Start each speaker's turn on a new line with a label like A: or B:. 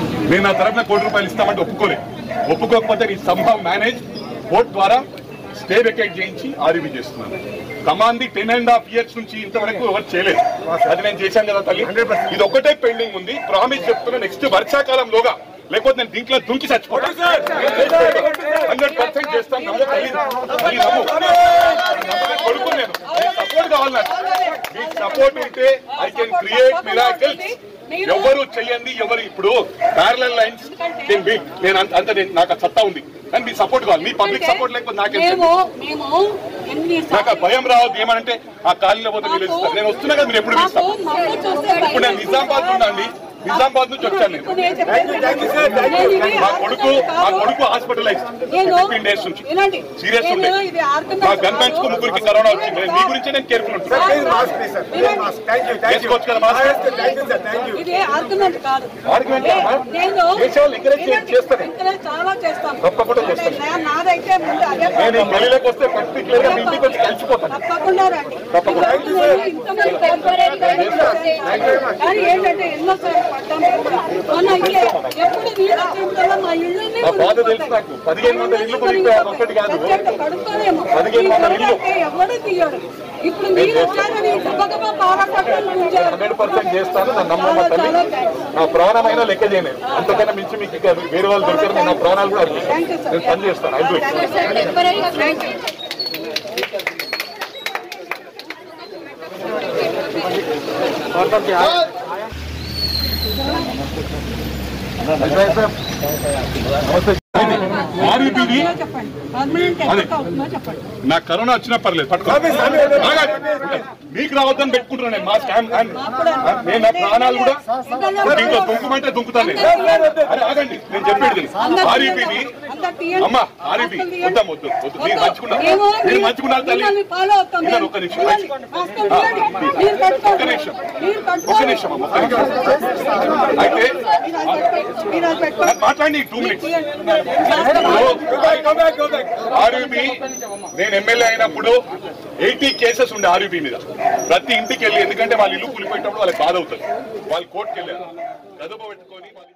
A: నేను నా తరఫున కోటి రూపాయలు ఇస్తామంటే ఒప్పుకోలేదు ఒప్పుకోకపోతే ఈ సంభవ్ మేనేజ్ కోర్టు ద్వారా స్టే వెకేట్ చేయించి ఆర్యూబీ చేస్తున్నాను కమాంది టెన్ అండ్ హాఫ్ ఇయర్స్ నుంచి ఇంతవరకు ఎవరు చేయలేదు అది నేను చేశాను కదా తల్లి ఇది ఒకటే పెండింగ్ ఉంది ప్రామిస్ చెప్తున్నా నెక్స్ట్ వర్షాకాలంలోగా లేకపోతే నేను దీంట్లో దుంకి చచ్చిపోతాను హండ్రెడ్ పర్సెంట్ చేస్తాను నమ్ము తల్లి తల్లి నమ్ము నమ్మకం కొడుకు నేను సపోర్ట్ కావాలి నాకు మీ సపోర్ట్ ఉంటే ఐ కెన్ క్రియేట్ మిరాకిల్స్ ఎవరు చెయ్యండి ఎవరు ఇప్పుడు ప్యారలల్ లైన్స్ నేను అంత అంత నేను- నాకు ఆ సత్తా ఉంది కానీ మీ సపోర్ట్ కావాలి మీ పబ్లిక్ సపోర్ట్ లేకపోతే నాకేం
B: మేము
A: తెలియదు.
B: మేము ఎన్ని
A: నాకు ఆ భయం రావద్దు ఏమనంటే ఆ కాలనీలో పోతే మీరు ఇస్తారు నేను వస్తున్నా కదా మీరు ఎప్పుడు
B: మాకు
A: పిలుస్తారు
B: మమ్మల్ని చూస్తే
A: ఇప్పుడు నేను నిజామాబాద్ ఉండండి నిజామాబాద్ నుంచి వచ్చాను నేను
B: ఇప్పుడు నేను చెప్పేది నేను ఇది
A: మా కొడుకు మా
B: కాదు.
A: కొడుకు హాస్పిటలైజ్
B: నేను
A: ఫిఫ్టీన్ డేస్ నుంచి
B: వినండి
A: సీరియస్
B: నేను
A: ఉండే
B: ఇది ఆర్గనైజ్
A: మా గన్ మ్యాన్స్ కు ముగ్గురికి కరోనా వచ్చింది నేను మీ గురించి నేను కేర్ఫుల్ ఉంటాను
C: Please mask, please, sir. Please mask. Thank you, thank you.
A: వేసుకోవచ్చు కదా mask?
C: Yes, sir. Thank you, sir. Thank you.
B: ఇది ఆర్గ్యుమెంట్ కాదు
A: Argument కాదా?
B: నేను
A: చేసేవాళ్ళు encourage చేయండి, చేస్తాను.
B: encourage చాలా చేస్తాను
A: తప్పకుండా చేస్తాను.
B: నా- నాదైతే ముందు అదే
A: నేను ఈ గలీలోకి వస్తే పర్టికులర్ గా మీ ఇంటికి వచ్చి కలిసిపోతాను
B: తప్పకుండా రండి
A: తప్పకుండా.
B: ఇంతమంది ఇంతమంది కానీ ఏంటంటే ఎన్నోసార్లు పడ్డాం మొన్న ఇల్లే ఎప్పుడు నీళ్ళు వచ్చినప్పుడల్లా మా ఇళ్ళని
A: ఆ బాధ తెలుసు నాకు పదిహేను వందల ఇల్లు కొనిపోయాను ఒకటి కాదు
B: కడుక్కోలేము
A: పదిహేను వందల ఇల్లు.
B: ఎవరు తీయడు ఇప్పుడు మీరు వచ్చారని గబగబా పాలకొట్టలు
A: హండ్రెడ్ పర్సెంట్ చేస్తాను నా నమ్మమ్మ తల్లి నా ప్రాణమైన లెక్క చేయలేదు అంతకన్నా మించి మీకు ఇక వేరే వాళ్ళు దొరికారు నేను నా ప్రాణాలు కూడా అర్పిస్తాను. నేను పని చేస్తాను ఐ డూ ఇట్ ఆర్యూబీని
B: చెప్పండి పర్మనెంట్
A: అదే.
B: ఎక్కడ అవుతుందో చెప్పండి
A: నా కరోనా వచ్చినా పర్లేదు పట్టుకో ఆగండి. మీకు రావద్దని పెట్టుకుంటున్నాను నేను మా స్కామ్ నేను నా ప్రాణాలు కూడా ఇప్పుడు దీంట్లో దుంకుమంటే దుంకుతాను నేను అరే ఆగండి నేను చెప్పేది ఆర్యూబీని అమ్మ ఆర్యూబీ వద్దాం వద్దు వద్దు మీరు మంచుకున్నారు మీరు మంచుకున్నారు తల్లి
B: ఫాలో అవుతాం
A: వినండి, ఒక్క నిమిషం
B: వినండి. మాస్టర్ వినండి. మీరు
A: ఒక్క
B: కట్టుకోండి.
A: నిమిషం
B: మీరు
A: ఒక్క
B: కట్టుకోండి.
A: నిమిషం అమ్మ ఒక్క నిమిషం అయితే
B: మీరు అది పెట్టుకోండి.
A: నాకు మాట్లాడి two minutes
C: Go back, go back.
A: RUB నేను ఎమ్మెల్యే అయినప్పుడు ఎయిటీ కేసెస్ ఉండే ఆర్యూబీ మీద ప్రతి ఇంటికి వెళ్ళి ఎందుకంటే వాళ్ళు ఇల్లు కూలిపోయేటప్పుడు వాళ్ళకి బాధ అవుతుంది వాళ్ళు కోర్టుకి వెళ్ళారు గదప పెట్టుకొని వాళ్ళు